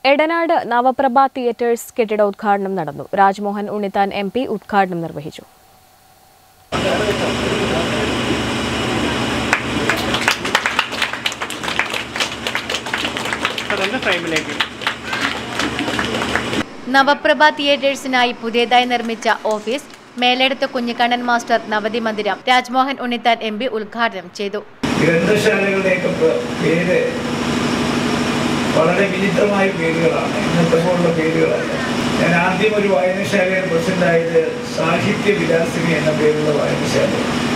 Edanad നവപ്രഭ theatres കെട്ടിട ഉദ്ഘാടനം നടന്നു രാജ്മോഹൻ ഉണ്ണിത്താൻ എം പി ഉദ്ഘാടനം നിർവഹിച്ചു അതൊന്ന് ഫ്രെയിമിലേക്ക് നവപ്രഭ തിയേറ്റേഴ്സിനായി പുതിയതായി നിർമ്മിച്ച ഓഫീസ് മേലെടുത്ത കുഞ്ഞിക്കണ്ണൻ മാസ്റ്റർ നവതി മന്ദിരം രാജ്മോഹൻ ഉണ്ണിത്താൻ എം പി ഉദ്ഘാടനം ചെയ്തു ഗ്രന്ഥശാലകളുടെയൊക്കെ പേ- പേര് വളരെ വിചിത്രമായ പേരുകളാണ് ഇന്നത്തെ പോലുള്ള പേരുകളല്ല ഞാൻ ആദ്യം ഒരു വായനശാലയുടെ പ്രസിഡന്റായത് സാഹിത്യ വിലാസിനി എന്ന പേരുള്ള വായനശാല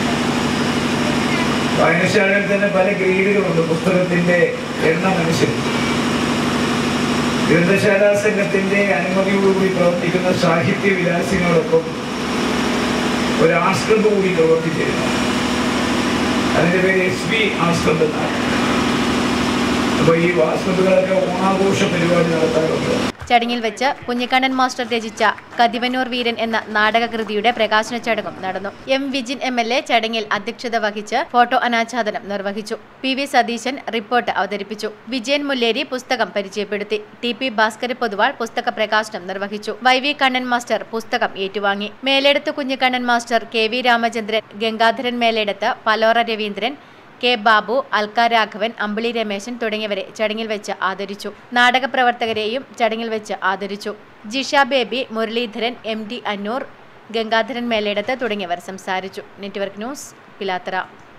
വായനശാലയിൽ തന്നെ പല ഗ്രേഡുകളുണ്ട് പുസ്തകത്തിന്റെ എണ്ണം അനുസരിച്ച് ഗ്രന്ഥശാല സംഘത്തിന്റെ അനുമതിയോടുകൂടി പ്രവർത്തിക്കുന്ന സാഹിത്യ വിലാസിനോടൊപ്പം ഒരു ആശ്രമം കൂടി പ്രവർത്തിച്ചിരുന്നു അതിന്റെ പേര് എസ് ബി ആശ്രമം എന്നാണ് അപ്പൊ ഈ ആശ്രമങ്ങളൊക്കെ ഓണാഘോഷ പരിപാടി നടത്താറുണ്ട് ചടങ്ങിൽ വെച്ച് കുഞ്ഞിക്കണ്ണൻ മാസ്റ്റർ രചിച്ച കതിവനൂർ വീരൻ എന്ന നാടകകൃതിയുടെ പ്രകാശന ചടങ്ങും നടന്നു M Vijin M L A ചടങ്ങിൽ അധ്യക്ഷത വഹിച്ച് ഫോട്ടോ അനാച്ഛാദനം നിർവഹിച്ചു പി വി സതീശൻ റിപ്പോർട്ട് അവതരിപ്പിച്ചു വിജയൻ മുല്ലേരി പുസ്തകം പരിചയപ്പെടുത്തി ടി പി ഭാസ്കര പൊതുവാൾ പുസ്തക പ്രകാശനം നിർവഹിച്ചു വൈ വി കണ്ണൻ മാസ്റ്റർ പുസ്തകം ഏറ്റുവാങ്ങി Meledath Kunhikannan master K V Ramachandran Gangadharan Meledath Palora Raveendran K Babu Alka Raghavan Ambili Rameshan തുടങ്ങിയവരെ ചടങ്ങിൽ വെച്ച് ആദരിച്ചു നാടക പ്രവർത്തകരെയും ചടങ്ങിൽ വെച്ച് ആദരിച്ചു ജിഷ ബേബി മുരളീധരൻ എം ഡി അന്നൂർ ഗംഗാധരൻ മേലേടത്ത് തുടങ്ങിയവർ സംസാരിച്ചു നെറ്റ്വർക്ക് ന്യൂസ് പിലാത്തറ